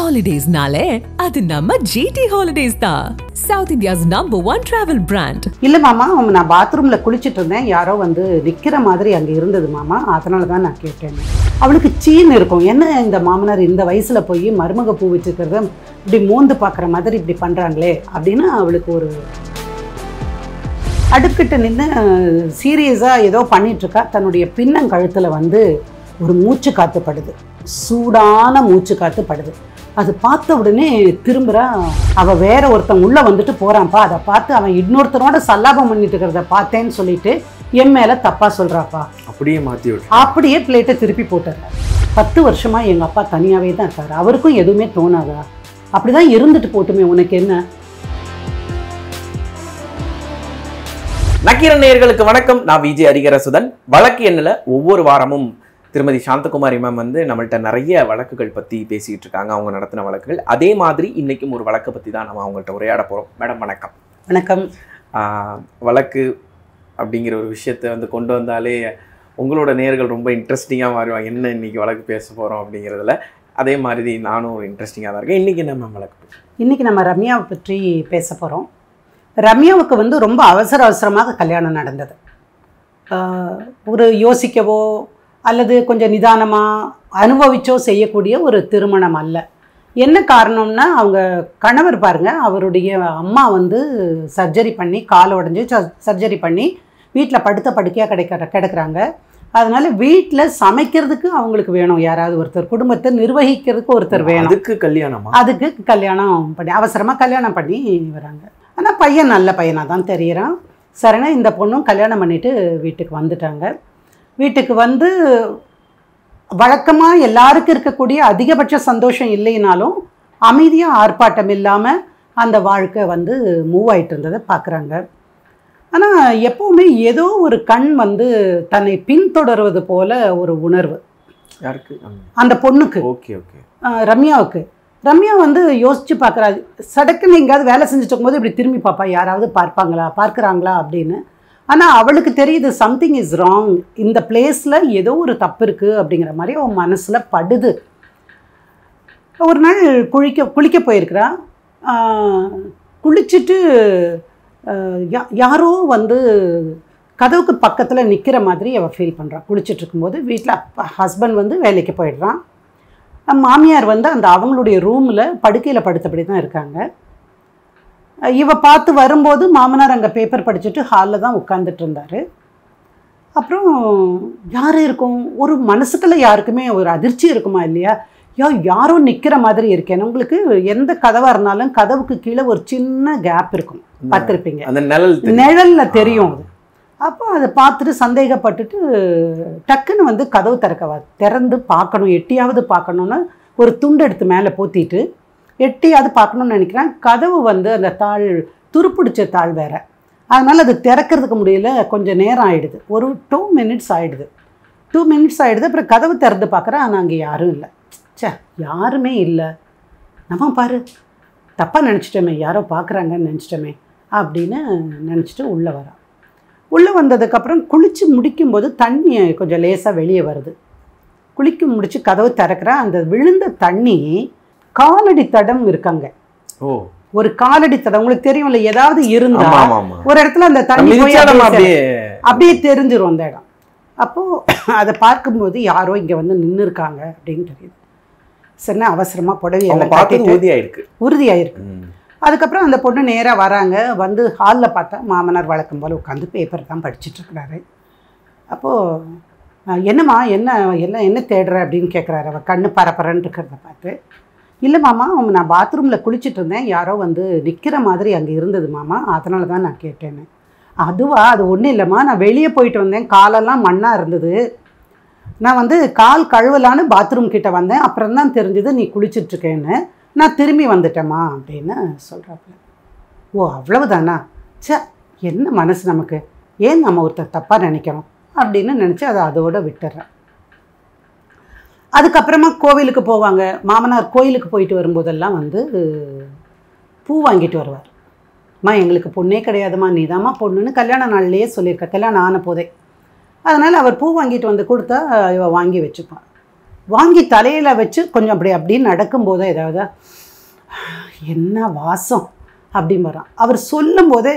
ஹாலிடேஸ்னாலே அது நம்ம ஜிடி ஹாலிடேஸ் தான் south India's number one travel brand இல்லை மாமா அவன் நான் பாத்ரூமில் குளிச்சிட்டு இருந்தேன் யாரோ வந்து நிற்கிற மாதிரி அங்கே இருந்தது மாமா அதனால தான் நான் கேட்டேன் அவளுக்கு சீன் இருக்கும் என்ன இந்த மாமனார் இந்த வயசில் போய் மருமக பூ வச்சுக்கிறத இப்படி மோந்து பார்க்குற மாதிரி இப்படி பண்ணுறாங்களே அப்படின்னு அவளுக்கு ஒரு அடுக்கிட்டு நின்று சீரியஸாக ஏதோ பண்ணிட்டு இருக்கா தன்னுடைய பின்னங்கழுத்தில் வந்து ஒரு மூச்சு காத்து படுது சூடான மூச்சு காத்து படுது அது பார்த்த உடனே திரும்புறா அவ வேற ஒருத்தன் உள்ள வந்துட்டு போறான்ப்பா அதை பார்த்து அவன் இன்னொருத்தனோட சல்லாபம் பண்ணிட்டு இருக்கிறத பார்த்தேன்னு சொல்லிட்டு என் மேல தப்பா சொல்றாப்பா அப்படியே மாற்றி விட்டு அப்படியே பிளேட்டை திருப்பி போட்டுறாரு பத்து வருஷமா எங்க அப்பா தனியாவே தான் இருக்காரு அவருக்கும் எதுவுமே தோணாதா அப்படிதான் இருந்துட்டு போட்டுமே உனக்கு என்ன நக்கீரன் நேயர்களுக்கு வணக்கம் நான் விஜய் ஹரிகரசுதன் வழக்கு எண்ணில் ஒவ்வொரு வாரமும் திருமதி சாந்தகுமாரி மேம் வந்து நம்மள்ட்ட நிறைய வழக்குகள் பற்றி பேசிக்கிட்டு இருக்காங்க அவங்க நடத்தின வழக்குகள் அதே மாதிரி இன்னைக்கும் ஒரு வழக்கை பற்றி தான் நம்ம அவங்கள்ட்ட உரையாட போகிறோம் மேடம் வணக்கம் வணக்கம் ஆஹ் வழக்கு அப்படிங்கிற ஒரு விஷயத்தை வந்து கொண்டு வந்தாலே உங்களோட நேர்கள் ரொம்ப இன்ட்ரெஸ்டிங்காக மாறுவாங்க என்ன இன்னைக்கு வழக்கு பேச போகிறோம் அப்படிங்கிறதுல அதே மாதிரி நானும் ஒரு இன்ட்ரெஸ்டிங்காக தான் இருக்கேன் இன்றைக்கி என்ன மேம் வழக்கு இன்னைக்கு நம்ம ரம்யாவை பற்றி பேச போகிறோம் ரம்யாவுக்கு வந்து ரொம்ப அவசர அவசரமாக கல்யாணம் நடந்தது ஆஹ் ஒரு யோசிக்கவோ அல்லது கொஞ்சம் நிதானமாக அனுபவிச்சோ செய்யக்கூடிய ஒரு திருமணம் அல்ல என்ன காரணம்னா அவங்க கணவர் பாருங்க அவருடைய அம்மா வந்து சர்ஜரி பண்ணி கால் உடஞ்சி சர்ஜரி பண்ணி வீட்டில் படுத்த படுக்கையாக கிடைக்கிற கிடக்குறாங்க அதனால வீட்டில் சமைக்கிறதுக்கு அவங்களுக்கு வேணும் யாராவது ஒருத்தர் குடும்பத்தை நிர்வகிக்கிறதுக்கு ஒருத்தர் வேணும் அதுக்கு கல்யாணமா அதுக்கு கல்யாணம் பண்ணி அவசரமாக கல்யாணம் பண்ணி வராங்க ஆனால் பையன் நல்ல பையனாக தான் தெரியறான் சரினா இந்த பொண்ணும் கல்யாணம் பண்ணிட்டு வீட்டுக்கு வந்துட்டாங்க வீட்டுக்கு வந்து வழக்கமாக எல்லாருக்கும் இருக்கக்கூடிய அதிகபட்ச சந்தோஷம் இல்லைனாலும் அமைதியாக ஆர்ப்பாட்டம் இல்லாமல் அந்த வாழ்க்கை வந்து மூவ் ஆயிட்டு இருந்ததை பார்க்குறாங்க ஆனால் எப்போவுமே ஏதோ ஒரு கண் வந்து தன்னை பின்தொடர்வது போல ஒரு உணர்வு யாருக்கு அந்த பொண்ணுக்கு ஓகே ஓகே ஆஹ் ரம்யாவுக்கு ரம்யா வந்து யோசிச்சு பார்க்குறா சடக்குன்னு எங்கேயாவது வேலை செஞ்சுட்டு இருக்கும்போது இப்படி திரும்பி பார்ப்பா யாராவது பார்ப்பாங்களா பார்க்குறாங்களா அப்படின்னு ஆனால் அவளுக்கு தெரியுது சம்திங் இஸ் ராங் இந்த பிளேஸில் ஏதோ ஒரு தப்பு இருக்குது அப்படிங்கிற மாதிரி அவன் மனசில் படுது ஒரு நாள் குளிக்க குளிக்க போயிருக்கிறா ஆஹ் குளிச்சுட்டு ஆஹ் யா- யாரோ வந்து கதவுக்கு பக்கத்தில் நிற்கிற மாதிரி அவள் ஃபீல் பண்ணுறா குளிச்சுட்டு இருக்கும்போது வீட்டில் ஹஸ்பண்ட் வந்து வேலைக்கு போயிடுறான் மாமியார் வந்து அந்த அவங்களுடைய ரூமில் படுக்கையில் படுத்தபடி தான் இருக்காங்க அஹ் இவ பார்த்து வரும்போது மாமனார் அங்கே பேப்பர் படிச்சுட்டு ஹாலில் தான் உட்காந்துட்டு இருந்தார் அப்புறம் யார் இருக்கும் ஒரு மனசுக்குள்ள யாருக்குமே ஒரு அதிர்ச்சி இருக்குமா இல்லையா யா யாரோ நிற்கிற மாதிரி இருக்கேன் உங்களுக்கு எந்த கதவாக இருந்தாலும் கதவுக்கு கீழே ஒரு சின்ன கேப் இருக்கும் பார்த்துருப்பீங்க அந்த நிழல் தெரியும். நிழல்ல தெரியும் அது அப்போ அதை பார்த்துட்டு சந்தேகப்பட்டுட்டு டக்குன்னு வந்து கதவு திறக்கவா திறந்து பார்க்கணும் எட்டியாவது பார்க்கணுன்னு ஒரு துண்டு எடுத்து மேலே போத்திட்டு எட்டியாவது பார்க்கணும்னு நினைக்கிறேன் கதவு வந்து அந்த தாள் துருப்பிடிச்ச தாள் வேற அதனால் அது திறக்கிறதுக்கு முடியல கொஞ்சம் நேரம் ஆயிடுது ஒரு டூ மினிட்ஸ் ஆயிடுது டூ மினிட்ஸ் ஆயிடுது அப்புறம் கதவு திறந்து பார்க்குறேன் ஆனால் அங்கே யாரும் இல்லை ச்சே யாருமே இல்லை நம்ம பாரு தப்பாக நினச்சிட்டோமே யாரோ பார்க்குறாங்கன்னு நினச்சிட்டோமே அப்படின்னு நினச்சிட்டு உள்ளே வரா உள்ளே வந்ததுக்கப்புறம் குளித்து முடிக்கும்போது தண்ணி கொஞ்சம் லேசாக வெளியே வருது குளிக்க முடிச்சு கதவு திறக்கிறா அந்த விழுந்த தண்ணி காலடி தடம் இருக்காங்க ஓ ஒரு காலடி தடம் உங்களுக்கு தெரியும்ல ஏதாவது இருந்தா ஆமா ஆமா ஆமா ஒரு இடத்துல அந்த தண்ணி போய் மிதிச்சா நம்ம அப்படியே அப்படியே அப்படியே தெரிஞ்சிரும் அந்த இடம் அப்போது அதை பார்க்கும்போது யாரோ இங்கே வந்து நின்று இருக்காங்க அப்படின்னு தெரியுது சரிண்ணா அவசரமாக அவங்க புடவையெல்லாம் பார்த்து கட்டிட்டு உறுதியாயிருக்கு உறுதியாயிருக்கு ம். அதுக்கப்புறம் அந்த பொண்ணு நேராக வராங்க வந்து ஹாலில் பார்த்தா மாமனார் வழக்கம் போல் உட்காந்து பேப்பர் தான் படிச்சுட்டு இருக்கிறாரு அப்போது என்னம்மா என்ன எல்லாம் என்ன தேடுற அப்படின்னு கேட்குறாரு அவள் கண்ணு பரபரன்னு இருக்கிறத பார்த்து இல்லை மாமா அவன் நான் பாத்ரூமில் குளிச்சுட்டு இருந்தேன் யாரோ வந்து நிற்கிற மாதிரி அங்கே இருந்தது மாமா அதனால தான் நான் கேட்டேன்னு அதுவா அது ஒன்றும் இல்லைம்மா நான் வெளியே போயிட்டு வந்தேன் காலெல்லாம் மண்ணாக இருந்தது நான் வந்து கால் கழுவலான்னு பாத்ரூம் கிட்ட வந்தேன் அப்புறம் தான் தெரிஞ்சது நீ குளிச்சிட்டு இருக்கேன்னு நான் திரும்பி வந்துட்டேம்மா அப்படின்னு சொல்கிறாப்புல ஓ அவ்வளவுதானா ச்சே என்ன மனசு நமக்கு ஏன் நம்ம ஒருத்தர் தப்பாக நினைக்கிறோம் அப்படின்னு நினச்சி அதை அதோட விட்டுறேன் அதுக்கப்புறமா கோவிலுக்கு போவாங்க மாமனார் கோயிலுக்கு போயிட்டு வரும்போதெல்லாம் வந்து பூ வாங்கிட்டு வருவார் அம்மா எங்களுக்கு பொண்ணே கிடையாதும்மா நீதாம்மா பொண்ணுன்னு கல்யாண நாள்லேயே சொல்லியிருக்க கல்யாணம் ஆன போதே அதனால் அவர் பூ வாங்கிட்டு வந்து கொடுத்தா இவ வாங்கி வச்சுப்பான் வாங்கி தலையில் வச்சு கொஞ்சம் அப்படி அப்படின்னு நடக்கும்போது ஏதாவது என்ன வாசம் அப்படின்னு வரான் அவர் சொல்லும்போதே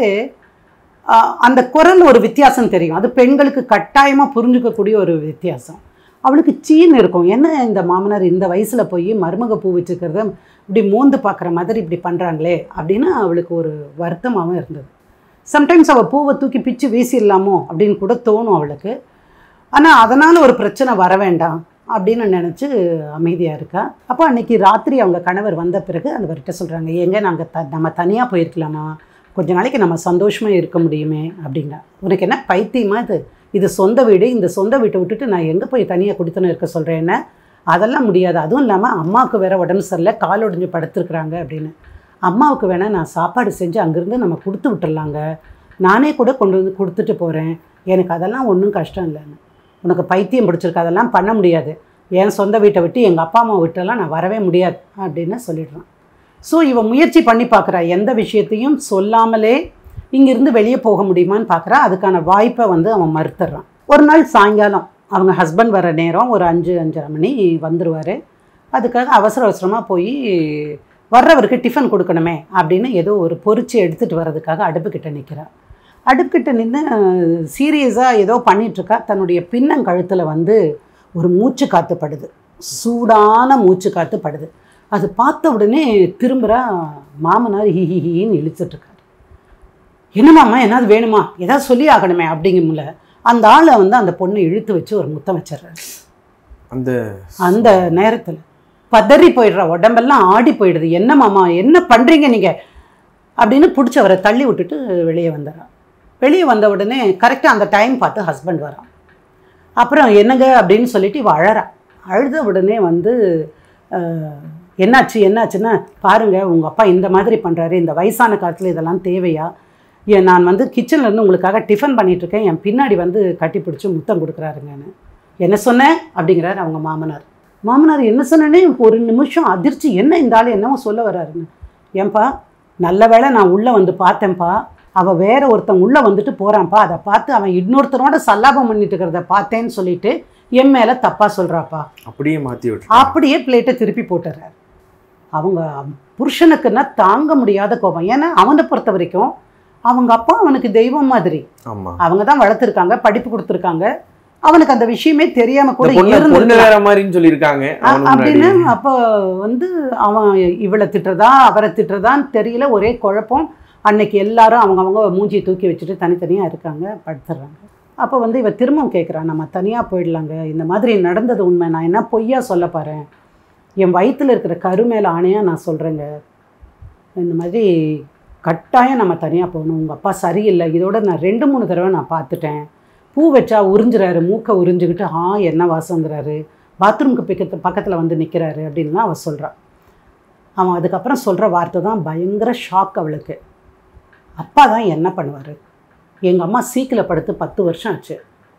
ஆஹ், அந்த குரல் ஒரு வித்தியாசம் தெரியும் அது பெண்களுக்கு கட்டாயமாக புரிஞ்சுக்கக்கூடிய ஒரு வித்தியாசம் அவளுக்கு சீன் இருக்கும் என்ன இந்த மாமனார் இந்த வயசில் போய் மருமக பூ வச்சுக்கிறத இப்படி மோந்து பார்க்குற மாதிரி இப்படி பண்ணுறாங்களே அப்படின்னு அவளுக்கு ஒரு வருத்தமாகவும் இருந்தது சம்டைம்ஸ் அவள் பூவை தூக்கி பிச்சு வீசிடலாமோ அப்படின்னு கூட தோணும் அவளுக்கு ஆனால் அதனால் ஒரு பிரச்சனை வர வேண்டாம் அப்படின்னு நினச்சி அமைதியாக இருக்கா அப்போ அன்னைக்கு ராத்திரி அவங்க கணவர் வந்த பிறகு அவர்கிட்ட சொல்கிறாங்க எங்க நாங்கள் த நம்ம தனியாக போயிருக்கலாமா கொஞ்ச நாளைக்கு நம்ம சந்தோஷமாக இருக்க முடியுமே அப்படின்னா உனக்கு என்ன பைத்தியமா இது இது சொந்த வீடு இந்த சொந்த வீட்டை விட்டுட்டு நான் எங்கே போய் தனியாக குடித்தனம் இருக்க சொல்கிறேன் என்ன அதெல்லாம் முடியாது அதுவும் இல்லாமல் அம்மாவுக்கு வேற உடம்பு சரியில்லை கால் ஒடிஞ்சு படுத்துருக்குறாங்க அப்படின்னு அம்மாவுக்கு வேணால் நான் சாப்பாடு செஞ்சு அங்கேருந்து நம்ம கொடுத்து விட்டுறலாங்க நானே கூட கொண்டு வந்து கொடுத்துட்டு போகிறேன் எனக்கு அதெல்லாம் ஒன்றும் கஷ்டம் இல்லைன்னு உனக்கு பைத்தியம் பிடிச்சிருக்கு அதெல்லாம் பண்ண முடியாது என் சொந்த வீட்டை விட்டு எங்கள் அப்பா அம்மா விட்டெல்லாம் நான் வரவே முடியாது அப்படின்னு சொல்லிடுறான் ஸோ இவன் முயற்சி பண்ணி பார்க்குறா எந்த விஷயத்தையும் சொல்லாமலே இங்கிருந்து வெளியே போக முடியுமான்னு பார்க்குறா அதுக்கான வாய்ப்பை வந்து அவன் மறுத்துடுறான் ஒரு நாள் சாயங்காலம் அவங்க ஹஸ்பண்ட் வர நேரம் ஒரு அஞ்சு அஞ்சரை மணி வந்துடுவார் அதுக்காக அவசர அவசரமாக போய் வர்றவருக்கு டிஃபன் கொடுக்கணுமே அப்படின்னு ஏதோ ஒரு பொரிச்சு எடுத்துகிட்டு வர்றதுக்காக அடுப்புக்கிட்ட நிற்கிறா அடுப்புக்கிட்ட நின்று சீரியஸாக ஏதோ பண்ணிகிட்ருக்கா தன்னுடைய பின்னங்கழுத்தில் வந்து ஒரு மூச்சு காத்து படுது சூடான மூச்சு காத்து படுது அது பார்த்த உடனே திரும்புகிறா மாமனார் ஹி ஹி ஹின்னு இழுத்துட்ருக்காரு என்னமாம்மா என்னது வேணுமா ஏதாவது சொல்லி ஆகணுமே அப்படிங்கும்ல அந்த ஆளை வந்து அந்த பொண்ணை இழுத்து வச்சு ஒரு முத்தம் வச்சிடுறாரு அந்த அந்த நேரத்தில் பதறி போயிடுற உடம்பெல்லாம் ஆடி போயிடுது என்ன மாமா என்ன பண்ணுறீங்க நீங்கள் அப்படின்னு பிடிச்சவரை தள்ளி விட்டுட்டு வெளியே வந்துடுறான் வெளியே வந்த உடனே கரெக்டாக அந்த டைம் பார்த்து ஹஸ்பண்ட் வரான் அப்புறம் என்னங்க அப்படின்னு சொல்லிட்டு இவ அழறா அழுத உடனே வந்து அஹ், என்னாச்சு என்னாச்சுன்னா பாருங்க உங்கள் அப்பா இந்த மாதிரி பண்ணுறாரு இந்த வயசான காலத்தில் இதெல்லாம் தேவையா ஏன் நான் வந்து கிச்சன்ல இருந்து உங்களுக்காக டிஃபன் பண்ணிட்டு இருக்கேன் என் பின்னாடி வந்து கட்டி பிடிச்சி முத்தம் கொடுக்குறாருங்கன்னு என்ன சொன்னேன் அப்படிங்கிறாரு அவங்க மாமனார் மாமனார் என்ன சொன்னேனே ஒரு நிமிஷம் அதிர்ச்சி என்ன இந்த ஆள் என்னவோ சொல்ல வர்றாருன்னு ஏன்பா நல்ல வேளை நான் உள்ளே வந்து பார்த்தேன்ப்பா அவள் வேற ஒருத்தன் உள்ளே வந்துட்டு போகிறான்ப்பா அதை பார்த்து அவன் இன்னொருத்தனோட சல்லாபம் பண்ணிட்டு இருக்கிறத பார்த்தேன்னு சொல்லிட்டு என் மேலே தப்பாக சொல்கிறாப்பா அப்படியே மாத்தி விட்டு அப்படியே பிளேட்டை திருப்பி போட்டுறாரு அவங்க புருஷனுக்குன்னா தாங்க முடியாத கோபம் ஏன்னா அவனை பொறுத்த வரைக்கும் அவங்க அப்பா அவனுக்கு தெய்வம் மாதிரி ஆமா அவங்க தான் வளர்த்துருக்காங்க படிப்பு கொடுத்துருக்காங்க அவனுக்கு அந்த விஷயமே தெரியாம கூட இந்த பொண்ணு பொண்ணு இருந்திருக்கலாம். வேற மாதிரின்னு சொல்லியிருக்காங்க அ- அவனு அப்படின்னு முன்னாடி. அப்போ வந்து அவன் இவளை திட்டுறதா அவரை திட்டுறதான்னு தெரியல ஒரே குழப்பம் அன்னைக்கு எல்லாரும் அவங்கவங்க மூஞ்சியை தூக்கி வச்சுட்டு தனித்தனியாக இருக்காங்க படுத்துடுறாங்க அப்போ வந்து இவ திரும்பவும் கேட்குறான் நம்ம தனியாக போயிடலாங்க இந்த மாதிரி நடந்தது உண்மை நான் என்ன பொய்யா சொல்ல பாறேன் என் வயித்துல இருக்கிற கரு மேலே ஆணையாக நான் சொல்கிறேங்க இந்த மாதிரி கட்டாயம் நம்ம தனியாக போகணும் உங்கள் அப்பா சரியில்லை இதோட நான் ரெண்டு மூணு தடவை நான் பார்த்துட்டேன் பூ வச்சா உறிஞ்சுறாரு மூக்கை உறிஞ்சுக்கிட்டு ஆ என்ன வாசங்கிறாரு பாத்ரூம்க்கு பக்கத்து பக்கத்தில் வந்து நிற்கிறாரு அப்படின்லாம் அவள் சொல்கிறான் அவன் அதுக்கப்புறம் சொல்கிற வார்த்தை தான் பயங்கர ஷாக் அவளுக்கு அப்பா தான் என்ன பண்ணுவார் எங்கள் அம்மா சீக்கில் படுத்து பத்து வருஷம் ஆச்சு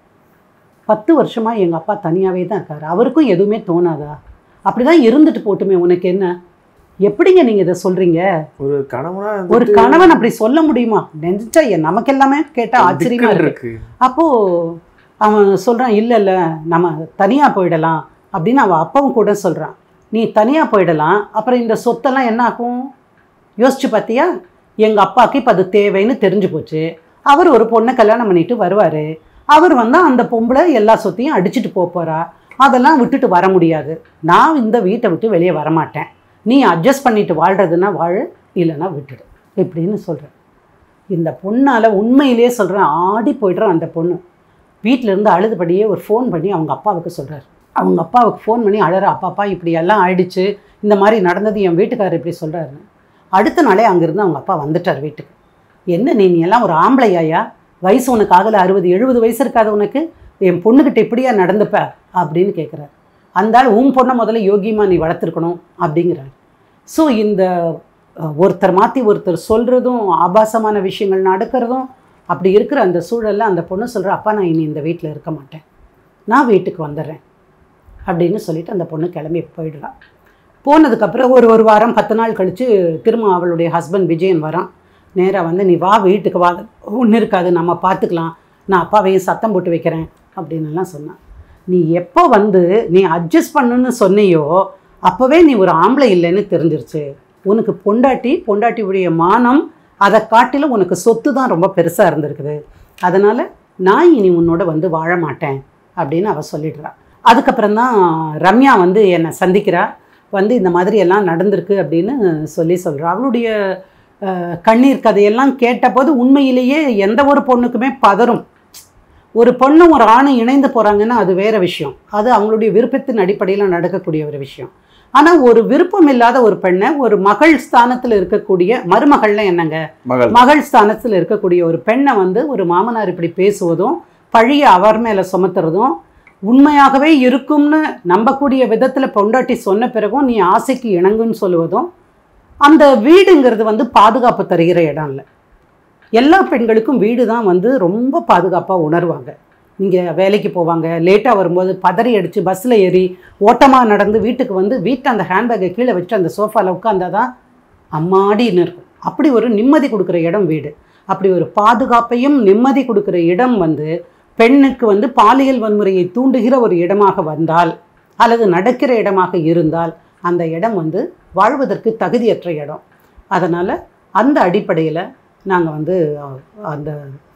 பத்து வருஷமாக எங்கள் அப்பா தனியாகவே தான் இருக்கார் அவருக்கும் எதுவுமே தோணாதா அப்படி தான் இருந்துட்டு போட்டுமே உனக்கு என்ன எப்படிங்க நீங்கள் இதை சொல்கிறீங்க ஒரு கணவனா ஒரு வந்துட்டு கணவன் அப்படி சொல்ல முடியுமா நெஞ்சா என் நமக்கு எல்லாமே கேட்டால் ஆச்சரியமா திக்குன்னு இருக்கு இருக்கு அப்போது அவன் சொல்கிறான் இல்லை இல்லை நம்ம தனியாக போயிடலாம் அப்படின்னு அவன் அப்பாவும் கூட சொல்கிறான் நீ தனியாக போயிடலாம் அப்புறம் இந்த சொத்தெல்லாம் என்ன ஆகும் யோசிச்சு பார்த்தியா எங்கள் அப்பாவுக்கு இப்போ அது தேவைன்னு தெரிஞ்சு போச்சு அவர் ஒரு பொண்ணை கல்யாணம் பண்ணிட்டு வருவார் அவர் வந்து அந்த பொம்பளை எல்லா சொத்தையும் அடிச்சிட்டு போக போகிறா அதெல்லாம் விட்டுட்டு வர முடியாது நான் இந்த வீட்டை விட்டு வெளியே வரமாட்டேன் நீ அட்ஜஸ்ட் பண்ணிட்டு வாழ்கிறதுனா வாழு இல்லைன்னா விட்டுடு இப்படின்னு சொல்கிறேன் இந்த பொண்ணால் உண்மையிலே சொல்கிறேன் ஆடி போய்ட்றான் அந்த பொண்ணு வீட்ல இருந்து அழுதுபடியே ஒரு ஃபோன் பண்ணி அவங்க அப்பாவுக்கு சொல்கிறார் அவங்க அப்பாவுக்கு ஃபோன் பண்ணி அழற அப்பாப்பா இப்படி எல்லாம் ஆயிடுச்சு இந்த மாதிரி நடந்தது என் வீட்டுக்காரர் இப்படி சொல்கிறாருன்னு அடுத்த நாளே அங்கேருந்து அவங்க அப்பா வந்துட்டார் வீட்டுக்கு என்ன நீ நீ எல்லாம் ஒரு ஆம்பளையாயா வயசு உனக்கு ஆகலை அறுபது எழுபது வயசு இருக்காது உனக்கு என் பொண்ணுக்கிட்ட இப்படியா நடந்துப்ப அப்படின்னு கேட்குறாரு அந்த ஆள் உன் பொண்ணை முதல்ல யோகியமாக நீ வளர்த்துருக்கணும் அப்படிங்கிறார் ஸோ இந்த அஹ், ஒருத்தர் மாற்றி ஒருத்தர் சொல்கிறதும் ஆபாசமான விஷயங்கள் நடக்கிறதும் அப்படி இருக்கிற அந்த சூழலில் அந்த பொண்ணு சொல்கிற அப்பா நான் இனி இந்த வீட்டில் இருக்க மாட்டேன் நான் வீட்டுக்கு வந்துடுறேன் அப்படின்னு சொல்லிட்டு அந்த பொண்ணு கிளம்பி போயிடுறான் போனதுக்கப்புறம் ஒரு ஒரு வாரம் பத்து நாள் கழித்து திரும்ப அவளுடைய ஹஸ்பண்ட் விஜயன் வரான் நேராக வந்து நீ வா வீட்டுக்கு வா ஒன்றும் இருக்காது நம்ம பார்த்துக்கலாம் நான் அப்பாவையும் சத்தம் போட்டு வைக்கிறேன் அப்படின்னு எல்லாம் சொன்னான் நீ எப்போ வந்து நீ அட்ஜஸ்ட் பண்ணுன்னு சொன்னியோ அப்போவே நீ ஒரு ஆம்பளை இல்லைன்னு தெரிஞ்சிருச்சு உனக்கு பொண்டாட்டி பொண்டாட்டியுடைய மானம் அதை காட்டிலும் உனக்கு சொத்து தான் ரொம்ப பெருசாக இருந்திருக்குது அதனால் நான் இனி உன்னோட வந்து வாழ மாட்டேன் அப்படின்னு அவள் சொல்லிடுறா அதுக்கப்புறம் தான் ரம்யா வந்து என்னை சந்திக்கிறா வந்து இந்த மாதிரி எல்லாம் நடந்திருக்கு அப்படின்னு சொல்லி சொல்கிறா அவளுடைய அஹ், கண்ணீர் கதையெல்லாம் கேட்டபோது உண்மையிலேயே எந்த ஒரு பொண்ணுக்குமே பதறும் ஒரு பொண்ணும் ஒரு ஆணும் இணைந்து போகிறாங்கன்னா அது வேற விஷயம் அது அவங்களுடைய விருப்பத்தின் அடிப்படையில் நடக்கக்கூடிய ஒரு விஷயம் ஆனால் ஒரு விருப்பம் இல்லாத ஒரு பெண்ணை ஒரு மகள் ஸ்தானத்தில் இருக்கக்கூடிய மருமகள்லாம் என்னங்க மகள் மகள் ஸ்தானத்தில் இருக்கக்கூடிய ஒரு பெண்ணை வந்து ஒரு மாமனார் இப்படி பேசுவதும் பழிய அவர் மேலே சுமத்துறதும் உண்மையாகவே இருக்கும்னு நம்பக்கூடிய விதத்தில் பொண்டாட்டி சொன்ன பிறகும் நீ ஆசைக்கு இணங்குன்னு சொல்லுவதும் அந்த வீடுங்கிறது வந்து பாதுகாப்பு தருகிற இடம் இல்லை எல்லா பெண்களுக்கும் வீடு தான் வந்து ரொம்ப பாதுகாப்பாக உணர்வாங்க இங்கே வேலைக்கு போவாங்க லேட்டாக வரும்போது பதறி அடித்து பஸ்ஸில் ஏறி ஓட்டமாக நடந்து வீட்டுக்கு வந்து வீட்டை அந்த ஹேண்ட்பேக்கை கீழே வச்சு அந்த சோஃபாவில் உட்காந்தா தான் அம்மாடின்னு இருக்கும் அப்படி ஒரு நிம்மதி கொடுக்குற இடம் வீடு அப்படி ஒரு பாதுகாப்பையும் நிம்மதி கொடுக்குற இடம் வந்து பெண்ணுக்கு வந்து பாலியல் வன்முறையை தூண்டுகிற ஒரு இடமாக வந்தால் அல்லது நடக்கிற இடமாக இருந்தால் அந்த இடம் வந்து வாழ்வதற்கு தகுதியற்ற இடம் அதனால் அந்த அடிப்படையில் நாங்கள் வந்து அஹ், அந்த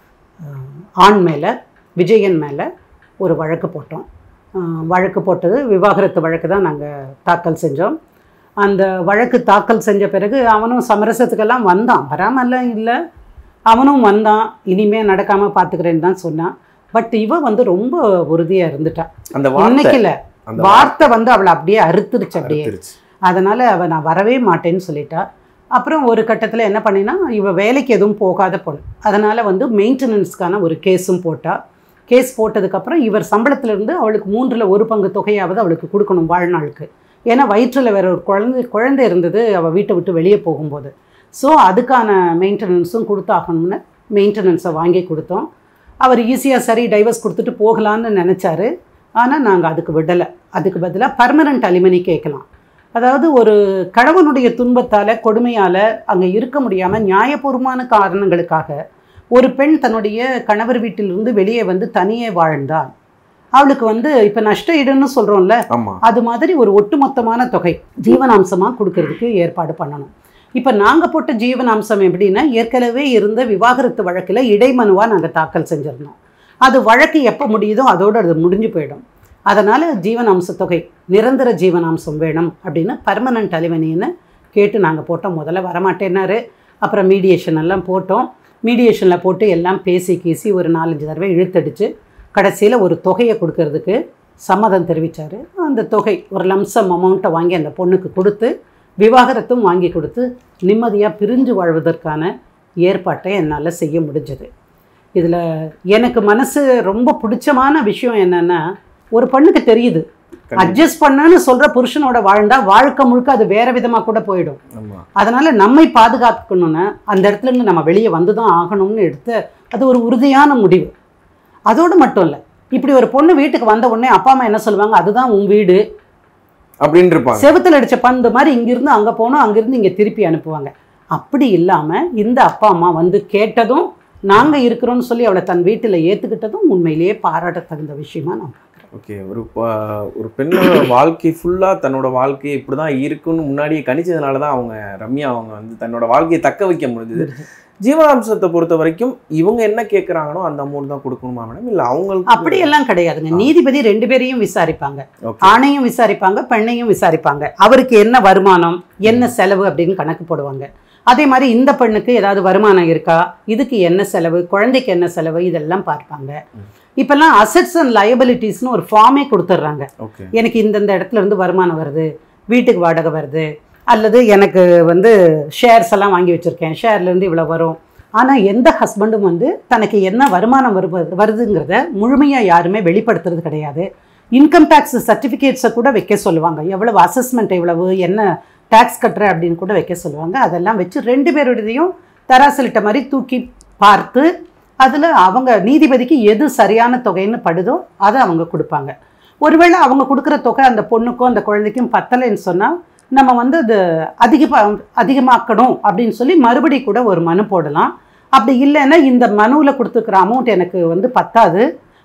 அஹ், ஆண் மேலே விஜயன் மேலே ஒரு வழக்கு போட்டோம் அஹ், வழக்கு போட்டது விவாகரத்து வழக்கு தான் நாங்கள் தாக்கல் செஞ்சோம் அந்த வழக்கு தாக்கல் செஞ்ச பிறகு அவனும் சமரசத்துக்கெல்லாம் வந்தான் வராமல்லாம் இல்லை அவனும் வந்தான் இனிமே நடக்காமல் பார்த்துக்கிறேன்னு தான் சொன்னான் பட் இவ வந்து ரொம்ப உறுதியாக இருந்துட்டா அந்த வார்த்தை இன்னைக்கு இல்லை அந்த வார்த்தை வந்து அவளை அப்படியே அறுத்துருச்சு அப்படியே அறுத்துருச்சு. அதனால் அவள் நான் வரவே மாட்டேன்னு சொல்லிட்டா அப்புறம் ஒரு கட்டத்தில் என்ன பண்ணினா இவ வேலைக்கு எதுவும் போகாத பொண்ணு அதனால் வந்து மெயின்டெனன்ஸ்க்கான ஒரு கேஸும் போட்டா கேஸ் போட்டதுக்கப்புறம் இவர் சம்பளத்திலிருந்து அவளுக்கு மூன்றில் ஒரு பங்கு தொகையாவது அவளுக்கு கொடுக்கணும் வாழ்நாளுக்கு ஏன்னா வயிற்றில் வேற ஒரு குழந்தை குழந்தை இருந்தது அவள் வீட்டை விட்டு வெளியே போகும்போது ஸோ அதுக்கான மெயின்டெனன்ஸும் கொடுத்தாகணும்னு மெயின்டெனன்ஸை வாங்கி கொடுத்தோம் அவர் ஈஸியாக சரி டைவர்ஸ் கொடுத்துட்டு போகலான்னு நினச்சாரு ஆனால் நாங்கள் அதுக்கு விடலை அதுக்கு பதிலாக பர்மனண்ட் அலிமனி கேட்கலாம் அதாவது ஒரு கணவனுடைய துன்பத்தால் கொடுமையால் அங்கே இருக்க முடியாமல் நியாயபூர்வமான காரணங்களுக்காக ஒரு பெண் தன்னுடைய கணவர் வீட்டிலிருந்து வெளியே வந்து தனியே வாழ்ந்தால் அவளுக்கு வந்து இப்போ நஷ்ட ஈடுன்னு சொல்கிறோம்ல ஆமா அது மாதிரி ஒரு ஒட்டுமொத்தமான தொகை ஜீவனாம்சமாக கொடுக்கறதுக்கு ஏற்பாடு பண்ணணும் இப்போ நாங்கள் போட்ட ஜீவனாம்சம் எப்படின்னா ஏற்கனவே இருந்த விவாகரத்து வழக்கில் இடைமனுவாக நாங்கள் தாக்கல் செஞ்சுருந்தோம் அது வழக்கு எப்போ முடியுதோ அதோடு அது முடிஞ்சு போயிடும் அதனால் ஜீவனாம்ச தொகை நிரந்தர ஜீவனாம்சம் வேணும் அப்படின்னு பர்மனண்ட் அலிவனின்னு கேட்டு நாங்கள் போட்டோம் முதல்ல வரமாட்டேன்னாரு அப்புறம் மீடியேஷன் எல்லாம் போட்டோம் மீடியேஷனில் போட்டு எல்லாம் பேசி கீசி ஒரு நாலஞ்சு தடவை இழுத்தடிச்சு கடைசியில் ஒரு தொகையை கொடுக்கறதுக்கு சம்மதம் தெரிவித்தார் அந்த தொகை ஒரு லம்சம் அமௌண்ட்டை வாங்கி அந்த பொண்ணுக்கு கொடுத்து விவாகரத்தும் வாங்கி கொடுத்து நிம்மதியாக பிரிஞ்சு வாழ்வதற்கான ஏற்பாட்டை என்னால் செய்ய முடிஞ்சது இதில் எனக்கு மனசு ரொம்ப பிடிச்சமான விஷயம் என்னென்னா ஒரு பொண்ணுக்கு தெரியுது கண்டிப்பா. அட்ஜஸ்ட் பண்ணன்னு சொல்கிற புருஷனோட வாழ்ந்தா வாழ்க்கை முழுக்க அது வேற விதமாக கூட போயிடும் ஆமா அதனால் நம்மை பாதுகாக்கணும்னு அந்த இடத்துல இருந்து நம்ம வெளியே வந்து தான் ஆகணும்னு எடுத்த அது ஒரு உறுதியான முடிவு அதோடு மட்டும் இல்லை இப்படி ஒரு பொண்ணு வீட்டுக்கு வந்த உடனே அப்பா அம்மா என்ன சொல்லுவாங்க அதுதான் உன் வீடு அப்படின்னு இருப்பாங்க செவுத்துல அடிச்ச பந்து மாதிரி இங்கிருந்து அங்கே போகணும் அங்கிருந்து இங்கே திருப்பி அனுப்புவாங்க அப்படி இல்லாமல் இந்த அப்பா அம்மா வந்து கேட்டதும் நாங்கள் இருக்கிறோம்னு சொல்லி அவளை தன் வீட்டில் ஏற்றுக்கிட்டதும் உண்மையிலேயே பாராட்ட தகுந்த விஷயமா நான் பார்க்குறேன் ஓகே ஒரு ப- ஒரு பெண்ணோட வாழ்க்கை ஃபுல்லா தன்னோட வாழ்க்கை இப்படிதான் இருக்குன்னு முன்னாடியே கணிச்சதுனால தான் அவங்க ரம்யா அவங்க வந்து தன்னோட வாழ்க்கையை தக்க வைக்க முடிஞ்சது ஜீவனாம்சத்தை பொறுத்த வரைக்கும் இவங்க என்ன கேட்குறாங்களோ அந்த அமௌண்ட் தான் கொடுக்கணுமா மேடம் இல்லை அவங்களுக்கு அப்படியெல்லாம் கிடையாதுங்க நீதிபதி ரெண்டு பேரையும் விசாரிப்பாங்க ஓகே ஆணையும் விசாரிப்பாங்க பெண்ணையும் விசாரிப்பாங்க அவருக்கு என்ன வருமானம் என்ன செலவு அப்படின்னு கணக்கு போடுவாங்க அதே மாதிரி இந்த பெண்ணுக்கு ஏதாவது வருமானம் இருக்கா இதுக்கு என்ன செலவு குழந்தைக்கு என்ன செலவு இதெல்லாம் பார்ப்பாங்க இப்போல்லாம் அசட்ஸ் அண்ட் லயபிலிட்டிஸ்னு ஒரு ஃபார்மே கொடுத்துட்றாங்க ஓகே எனக்கு இந்தந்த இடத்துல இருந்து வருமானம் வருது வீட்டுக்கு வாடகை வருது அல்லது எனக்கு வந்து ஷேர்ஸ் எல்லாம் வாங்கி வச்சுருக்கேன் ஷேர்லேருந்து இவ்வளோ வரும் ஆனால் எந்த ஹஸ்பண்டும் வந்து தனக்கு என்ன வருமானம் வருவது வருதுங்கிறத முழுமையாக யாருமே வெளிப்படுத்துறது கிடையாது இன்கம் டேக்ஸ் சர்டிஃபிகேட்ஸை கூட வைக்க சொல்லுவாங்க எவ்வளவு அசஸ்மெண்ட் எவ்வளவு என்ன டேக்ஸ் கட்டுற அப்படின்னு கூட வைக்க சொல்லுவாங்க அதெல்லாம் வச்சு ரெண்டு பேருடையதையும் தராசலிட்ட மாதிரி தூக்கி பார்த்து அதில் அவங்க நீதிபதிக்கு எது சரியான தொகைன்னு படுதோ அதை அவங்க கொடுப்பாங்க ஒருவேளை அவங்க கொடுக்குற தொகை அந்த பொண்ணுக்கும் அந்த குழந்தைக்கும் பத்தலைன்னு சொன்னால் நம்ம வந்து அது அதிக அதிகமாக்கணும் அப்படின்னு சொல்லி மறுபடி கூட ஒரு மனு போடலாம் அப்படி இல்லைன்னா இந்த மனுவில் கொடுத்துருக்குற அமௌண்ட் எனக்கு வந்து பத்தாது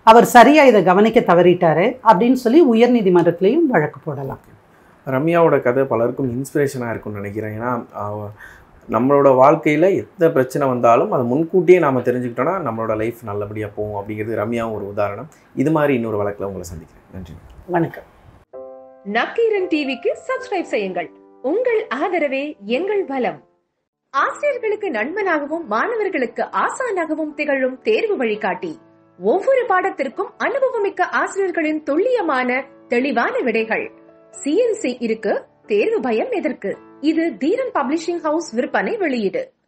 அவர் சரியா இதை கவனிக்க தவறிட்டாரு அப்படின்னு சொல்லி உயர்நீதிமன்றத்திலையும் வழக்கு போடலாம் ரம்யாவோட கதை பலருக்கும் இன்ஸ்பிரேஷனாக இருக்கும்னு நினைக்கிறேன் ஏன்னா அவ- நம்மளோட வாழ்க்கையில் எந்த பிரச்சனை வந்தாலும் அதை முன்கூட்டியே நாம் தெரிஞ்சுக்கிட்டோன்னா நம்மளோட லைஃப் நல்லபடியாக போகும் அப்படிங்கிறது ரம்யாவும் ஒரு உதாரணம் இது மாதிரி இன்னொரு வழக்கில் உங்களை சந்திக்கிறேன் நன்றி வணக்கம் நக்கீரன் டிவிக்கு சப்ஸ்கிரைப் செய்யுங்கள் உங்கள் ஆதரவே எங்கள் பலம் ஆசிரியர்களுக்கு நண்பனாகவும் மாணவர்களுக்கு ஆசானாகவும் திகழும் தேர்வு வழிகாட்டி ஒவ்வொரு பாடத்திற்கும் அனுபவமிக்க ஆசிரியர்களின் துல்லியமான தெளிவான விடைகள் சிஎன்சி இருக்கு தேர்வு பயம் எதற்கு இது தீரன் பப்ளிஷிங் ஹவுஸ் விற்பனை வெளியீடு